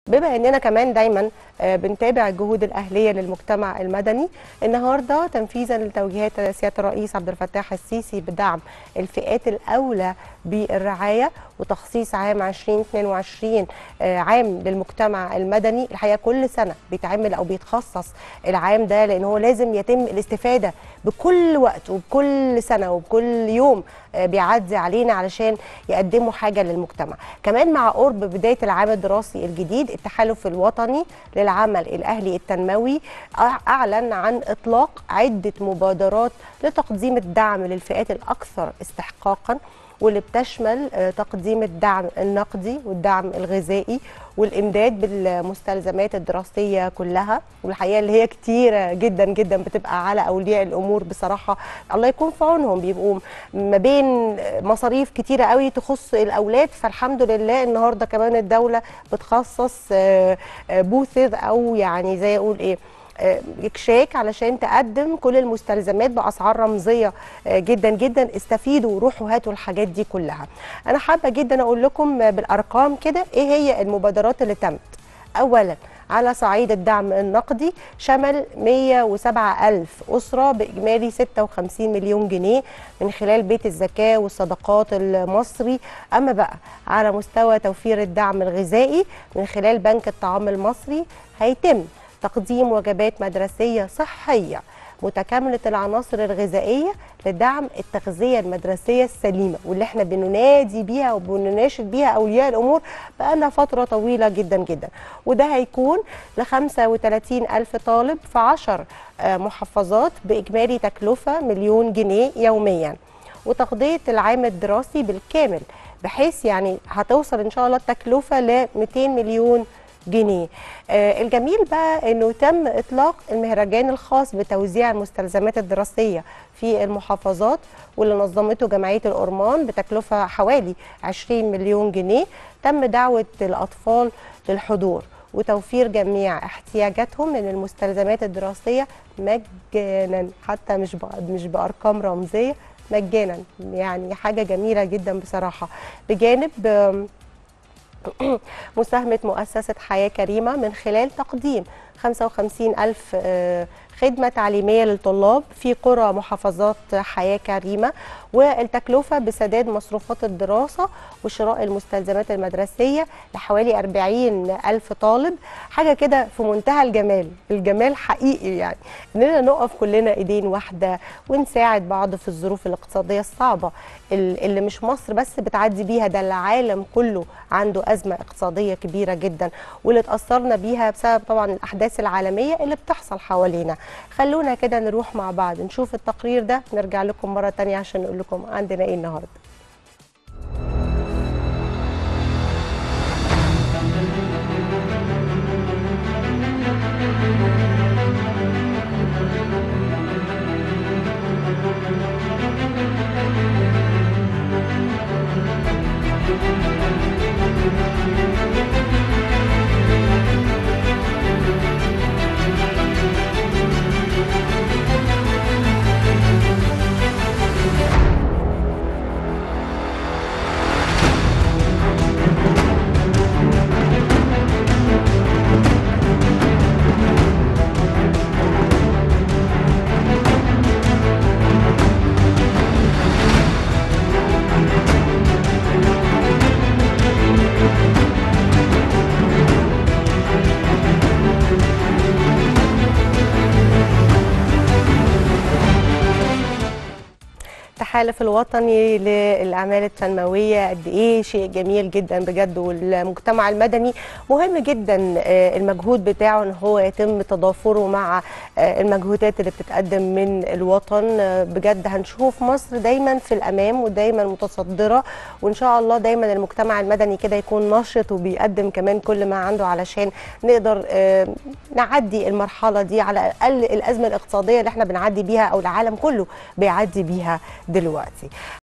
بما اننا كمان دايما آه، بنتابع الجهود الاهليه للمجتمع المدني النهارده تنفيذا لتوجيهات سياده الرئيس عبد الفتاح السيسي بدعم الفئات الاولى بالرعايه وتخصيص عام 2022 آه، عام للمجتمع المدني الحقيقه كل سنه بيتعمل او بيتخصص العام ده لان هو لازم يتم الاستفاده بكل وقت وبكل سنه وبكل يوم آه، بيعدي علينا علشان يقدموا حاجه للمجتمع كمان مع قرب بدايه العام الدراسي الجديد التحالف الوطني للعمل الاهلي التنموي أع- اعلن عن اطلاق عده مبادرات لتقديم الدعم للفئات الاكثر استحقاقا واللي بتشمل آه، تقديم الدعم النقدي والدعم الغذائي والامداد بالمستلزمات الدراسيه كلها والحقيقه اللي هي كتيره جدا جدا بتبقى على اولياء الامور بصراحه الله يكون في عونهم بيبقوا ما بين مصاريف كتيره قوي تخص الاولاد فالحمد لله النهارده كمان الدوله بتخصص آه، آه، بوثز او يعني زي اقول ايه آه، اكشاك علشان تقدم كل المستلزمات باسعار رمزيه آه، جدا جدا استفيدوا وروحوا هاتوا الحاجات دي كلها انا حابه جدا اقول لكم آه، بالارقام كده ايه هي المبادرات اللي تمت اولا على صعيد الدعم النقدي شمل 107 ألف أسرة بإجمالي 56 مليون جنيه من خلال بيت الزكاة والصدقات المصري أما بقى على مستوى توفير الدعم الغذائي من خلال بنك الطعام المصري هيتم تقديم وجبات مدرسية صحية متكاملة العناصر الغذائية لدعم التغذية المدرسية السليمة واللي احنا بننادي بيها وبنناشد بيها أولياء الأمور بقالنا فترة طويلة جدا جدا وده هيكون ل 35 ألف طالب في 10 آه، محافظات بإجمالي تكلفة مليون جنيه يومياً وتغطيه العام الدراسي بالكامل بحيث يعني هتوصل ان شاء الله التكلفه ل 200 مليون جنيه آه الجميل بقى انه تم اطلاق المهرجان الخاص بتوزيع المستلزمات الدراسيه في المحافظات واللي نظمته جمعيه الأورمان بتكلفه حوالي 20 مليون جنيه تم دعوه الاطفال للحضور وتوفير جميع احتياجاتهم من المستلزمات الدراسيه مجانا حتى مش بأ- مش بارقام رمزيه مجانا يعني حاجه جميله جدا بصراحه بجانب آم، مساهمة مؤسسة حياة كريمة من خلال تقديم 55 ألف آه، خدمة تعليمية للطلاب في قرى محافظات حياة كريمة والتكلفة بسداد مصروفات الدراسة وشراء المستلزمات المدرسية لحوالي 40 ألف طالب حاجة كده في منتهى الجمال الجمال حقيقي يعني إننا نقف كلنا إيدين واحدة ونساعد بعض في الظروف الاقتصادية الصعبة ال- اللي مش مصر بس بتعدي بيها ده العالم كله عنده أزمة اقتصادية كبيرة جدا واللي اتأثرنا بيها بسبب طبعا الأحداث العالمية اللي بتحصل حوالينا خلونا كده نروح مع بعض نشوف التقرير ده نرجع لكم مرة تانية عشان نقول لكم عندنا ايه النهاردة التحالف الوطني للاعمال التنمويه قد ايه شيء جميل جدا بجد والمجتمع المدني مهم جدا آه، المجهود بتاعه ان هو يتم تضافره مع آه، المجهودات اللي بتتقدم من الوطن آه، بجد هنشوف مصر دايما في الامام ودايما متصدره وان شاء الله دايما المجتمع المدني كده يكون نشط وبيقدم كمان كل ما عنده علشان نقدر آه، نعدي المرحله دي على الاقل الازمه الاقتصاديه اللي احنا بنعدي بيها او العالم كله بيعدي بيها دلوقتي